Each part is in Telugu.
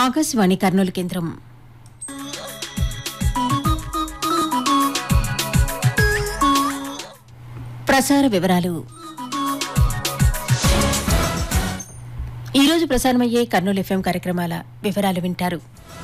ఆకాశవాణి కర్నూలు కేంద్రం ప్రసార వివరాలు ఈరోజు ప్రసారమయ్యే కర్నూలు ఎఫ్ఎం కార్యక్రమాల వివరాలు వింటారు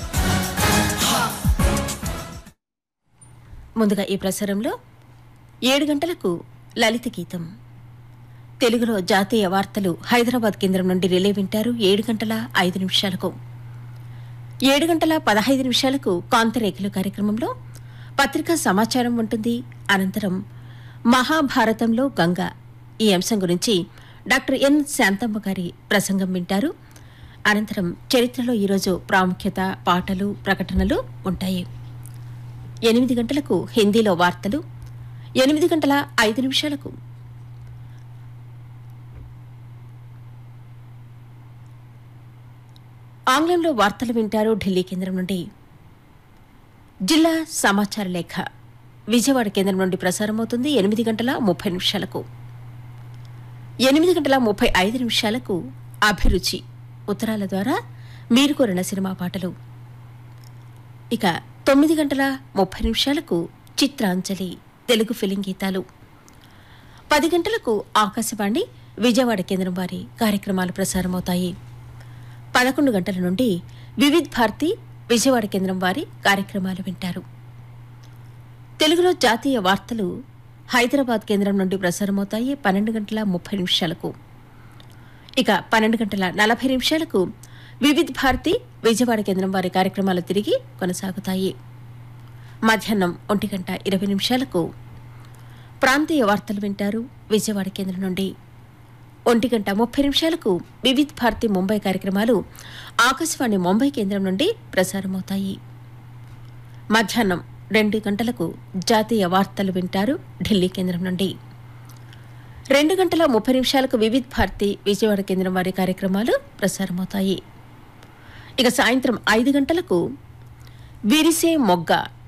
ముందుగా ఈ ప్రసారంలో ఏడు గంటలకు లలిత గీతం తెలుగులో జాతీయ వార్తలు హైదరాబాద్ కేంద్రం నుండి రిలే వింటారు ఏడు గంటల ఐదు నిమిషాలకు ఏడు గంటల పదహైదు నిమిషాలకు కాంతరేఖలు కార్యక్రమంలో పత్రికా సమాచారం ఉంటుంది అనంతరం మహాభారతంలో గంగ ఈ అంశం గురించి డాక్టర్ ఎన్ శాంతమ్మ గారి ప్రసంగం వింటారు అనంతరం చరిత్రలో ఈరోజు ప్రాముఖ్యత పాటలు ప్రకటనలు ఉంటాయి ఎనిమిది గంటలకు హిందీలో వార్తలు ఎనిమిది గంటల ఐదు నిమిషాలకు ఆంగ్లంలో వార్తలు వింటారు ఢిల్లీ కేంద్రం నుండి జిల్లా సమాచార లేఖ విజయవాడ కేంద్రం నుండి ప్రసారమవుతుంది ఎనిమిది గంటల ముప్పై నిమిషాలకు ఎనిమిది గంటల ముప్పై ఐదు నిమిషాలకు అభిరుచి ఉత్తరాల ద్వారా మీరు కోరిన సినిమా పాటలు ఇక తొమ్మిది గంటల ముప్పై నిమిషాలకు చిత్రాంజలి తెలుగు ఫిలిం గీతాలు పది గంటలకు ఆకాశవాణి విజయవాడ కేంద్రం వారి కార్యక్రమాలు ప్రసారమవుతాయి పదకొండు గంటల నుండి వివిధ్ భారతి విజయవాడ కేంద్రం వారి కార్యక్రమాలు వింటారు తెలుగులో జాతీయ వార్తలు హైదరాబాద్ కేంద్రం నుండి ప్రసారమవుతాయి పన్నెండు గంటల ముప్పై నిమిషాలకు ఇక పన్నెండు గంటల నలభై నిమిషాలకు వివిధ్ భారతి విజయవాడ కేంద్రం వారి కార్యక్రమాలు తిరిగి కొనసాగుతాయి మధ్యాహ్నం ఒంటి గంట ఇరవై నిమిషాలకు ప్రాంతీయ వార్తలు వింటారు విజయవాడ కేంద్రం నుండి ఒంటి గంట ముప్పై నిమిషాలకు వివిధ్ భారతి ముంబై కార్యక్రమాలు ఆకాశవాణి ముంబై కేంద్రం నుండి ప్రసారమవుతాయి మధ్యాహ్నం రెండు గంటలకు జాతీయ వార్తలు వింటారు ఢిల్లీ కేంద్రం నుండి రెండు గంటల ముప్పై నిమిషాలకు వివిధ్ భారతి విజయవాడ కేంద్రం వారి కార్యక్రమాలు ప్రసారమవుతాయి ఇక సాయంత్రం ఐదు గంటలకు విరిసే మొగ్గ